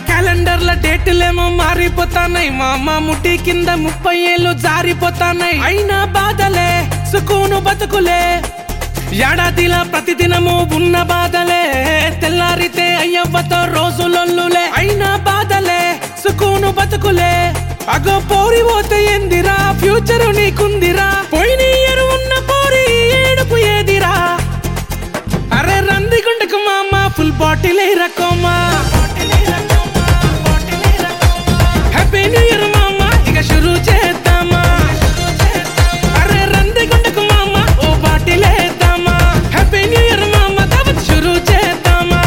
క్యాలెండర్ల డేటులేమో మారిపోతాన్నాయి మా అమ్మ ముట్టి కింద ముప్పై ఏళ్ళు జారిపోతాన్నాయి అయినా బాధలే సుకూను బతుకులే ఏడాదిలా ప్రతిదినము ఉన్న బాధలే తెల్లారితే అయ్యవ్వతో రోజులొల్లులే అయినా బాధలే సుకూను బతుకులే అగో పోరి పోతే ఎందిరా ఫ్యూచర్ నీకుందిరా పోయిన ఇయర్ ఉన్న పోరి ఏడుపు ఏదిరా అరే రంది గుండకు మామ ఫుల్ బాటిల్ రకోమా హ్యాపీ న్యూ ఇయర్ మామ ఇక షురూ చేద్దామా అరే రంది గుండకు మామ ఓ బాటిల్ వేద్దామా హ్యాపీ న్యూ ఇయర్ మామ దావత్ షురూ చేద్దామా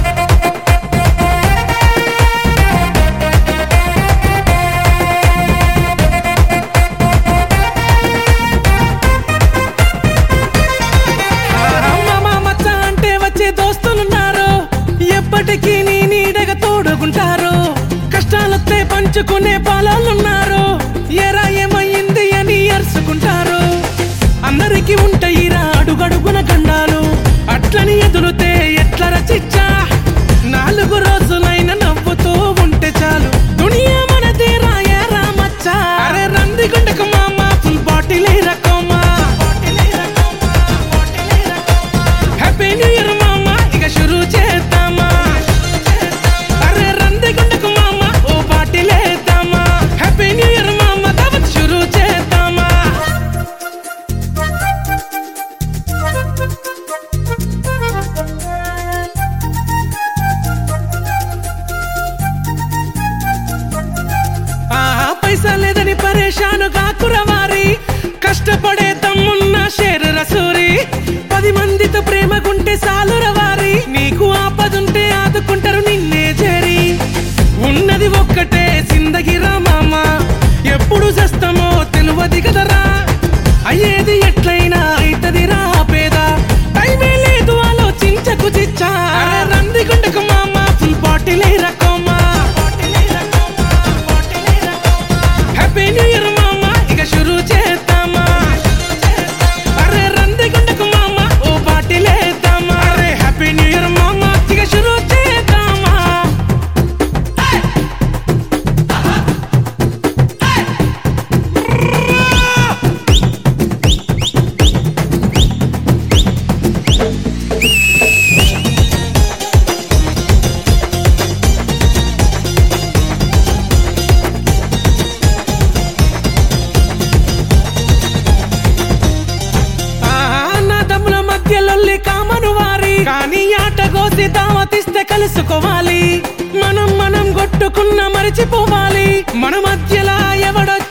మామ మచ్చ అంటే వచ్చే దోస్తులున్నారు ఎప్పటికీ నీ నీడగా తోడుకుంటారు కష్టాలొస్తే పంచుకునే పాలాలున్నారు ఎరా ఏమయ్యింది అని అరుచుకుంటారు అందరికీ ఉంటాయిరా అడుగడుగున గండాలు అట్లని ఎదురుతే ఎట్ల రచిచ్చా నాలుగు రోజులైన నవ్వుతూ ఉంటే చాలు దునియా మనదే రాయరా మచ్చా అరే రంది గుండకు మామ ఫుల్ బాటిల్ రకోమా హ్యాపీ న్యూ ఇయర్ మామ ఇక షురూ చేద్దామా అరే రంది గుండకు మామ ఓ బాటిల్ వేద్దామా హ్యాపీ న్యూ ఇయర్ మామ దావత్ షురూ చేద్దామా ఆహా పైసా లేదని పరేషాను కాకురవారి కష్టపడే తమ్మున్న షేరు రసూరి పది మందితో ప్రేమకుంటే సాలుర వారి నీకు ఆపదుంటే ఆదుకుంటారు నిన్నే చేరి ఉన్నది ఒక్కటే సిందగిరా మామ ఎప్పుడు చేస్తామో తెలువది కదరా అయ్యేది ఎట్లయినా అయితదిరా పేద టైమే లేదు ఆలోచించకు చిచ్చా అరే రంది గుండకు మామ ఫుల్ బాటిల్ రకోమా హ్యాపీ న్యూ ఇయర్ మామ ఇక షురూ చేద్దామా అరే రంది గుండకు మామ ఓ బాటిల్ వేద్దామా అరే హ్యాపీ న్యూ ఇయర్ మామ ఇక షురూ చేద్దామా ఆహా, నా తమ్ముల మధ్యలొల్లి కామను వారి కానీ ఆట కోసి దావతిస్తే కలుసుకోవాలి మనం మనం కొట్టుకున్న మరిచిపోవాలి మన మధ్యలా ఎవడో